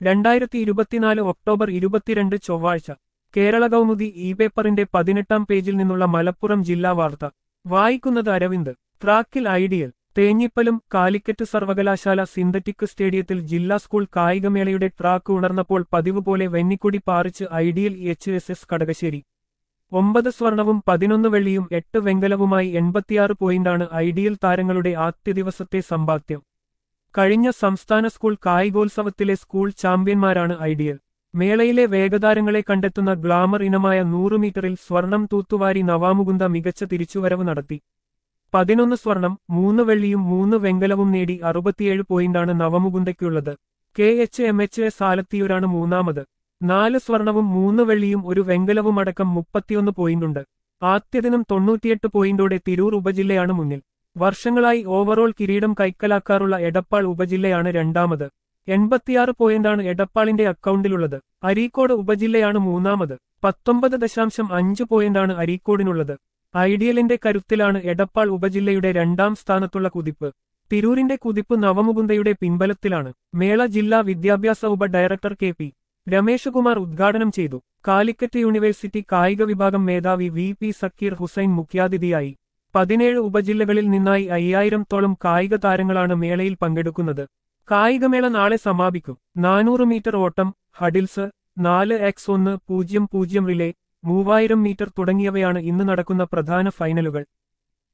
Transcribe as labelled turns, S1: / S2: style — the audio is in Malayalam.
S1: രണ്ടായിരത്തി ഇരുപത്തിനാല് ഒക്ടോബർ ഇരുപത്തിരണ്ട് ചൊവ്വാഴ്ച കേരള കൗമുദി ഇ പേപ്പറിന്റെ പതിനെട്ടാം പേജിൽ നിന്നുള്ള മലപ്പുറം ജില്ലാ വാർത്ത വായിക്കുന്നത് അരവിന്ദ് ട്രാക്കിൽ ഐഡിയൽ തേഞ്ഞിപ്പലും കാലിക്കറ്റ് സർവകലാശാല സിന്തറ്റിക് സ്റ്റേഡിയത്തിൽ ജില്ലാ സ്കൂൾ കായികമേളയുടെ ട്രാക്ക് ഉണർന്നപ്പോൾ പതിവ് പോലെ വെന്നിക്കൊടി പാറിച്ച് ideal H S S Kadakassery ഒമ്പത് സ്വർണവും പതിനൊന്ന് വെള്ളിയും എട്ട് വെങ്കലവുമായി എൺപത്തിയാറ് പോയിന്റാണ് ഐഡിയൽ താരങ്ങളുടെ ആദ്യ ദിവസത്തെ സമ്പാദ്യം കഴിഞ്ഞ സംസ്ഥാന സ്കൂൾ കായികോത്സവത്തിലെ സ്കൂൾ ചാമ്പ്യന്മാരാണ് ഐഡിയൽ മേളയിലെ വേഗതാരങ്ങളെ കണ്ടെത്തുന്ന ഗ്ലാമർ ഇനമായ നൂറ് മീറ്ററിൽ സ്വർണം തൂത്തുവാരി നവാമുകുന്ദ മികച്ച തിരിച്ചുവരവ് നടത്തി പതിനൊന്ന് സ്വർണം മൂന്ന് വെള്ളിയും മൂന്ന് വെങ്കലവും നേടി അറുപത്തിയേഴ് പോയിന്റാണ് നവമുകുന്ദയ്ക്കുള്ളത് K H M H S ആലത്തിയൂരാണ് മൂന്നാമത് നാല് സ്വർണവും മൂന്ന് വെള്ളിയും ഒരു വെങ്കലവും അടക്കം മുപ്പത്തിയൊന്ന് പോയിന്റുണ്ട് ആദ്യദിനം തൊണ്ണൂറ്റിയെട്ട് പോയിന്റോടെ തിരൂർ ഉപജില്ലയാണ് മുന്നിൽ വർഷങ്ങളായി ഓവറോൾ കിരീടം കൈക്കലാക്കാറുള്ള എടപ്പാൾ ഉപജില്ലയാണ് രണ്ടാമത് എൺപത്തിയാറ് പോയിന്റാണ് എടപ്പാളിന്റെ അക്കൗണ്ടിലുള്ളത് അരീക്കോട് ഉപജില്ലയാണ് മൂന്നാമത് പത്തൊമ്പത് ദശാംശം അഞ്ച് പോയിന്റാണ് അരീക്കോടിനുള്ളത് ഐഡിയലിന്റെ കരുത്തിലാണ് എടപ്പാൾ ഉപജില്ലയുടെ രണ്ടാം സ്ഥാനത്തുള്ള കുതിപ്പ് തിരൂരിന്റെ കുതിപ്പ് നവമുകുന്ദയുടെ പിൻബലത്തിലാണ് മേള ജില്ലാ വിദ്യാഭ്യാസ ഉപ director K P Ramesh Kumar ഉദ്ഘാടനം ചെയ്തു കാലിക്കറ്റ് യൂണിവേഴ്സിറ്റി കായിക വിഭാഗം മേധാവി വി പി സക്കീർ ഹുസൈൻ മുഖ്യാതിഥിയായി പതിനേഴ് ഉപജില്ലകളിൽ നിന്നായി അയ്യായിരത്തോളം കായിക താരങ്ങളാണ് മേളയിൽ പങ്കെടുക്കുന്നത് കായികമേള നാളെ സമാപിക്കും നാനൂറ് മീറ്റർ ഓട്ടം ഹഡിൽസ് നാല് എക്സ് ഒന്ന് പൂജ്യം പൂജ്യം റിലേ മൂവായിരം മീറ്റർ തുടങ്ങിയവയാണ് ഇന്ന് നടക്കുന്ന പ്രധാന ഫൈനലുകൾ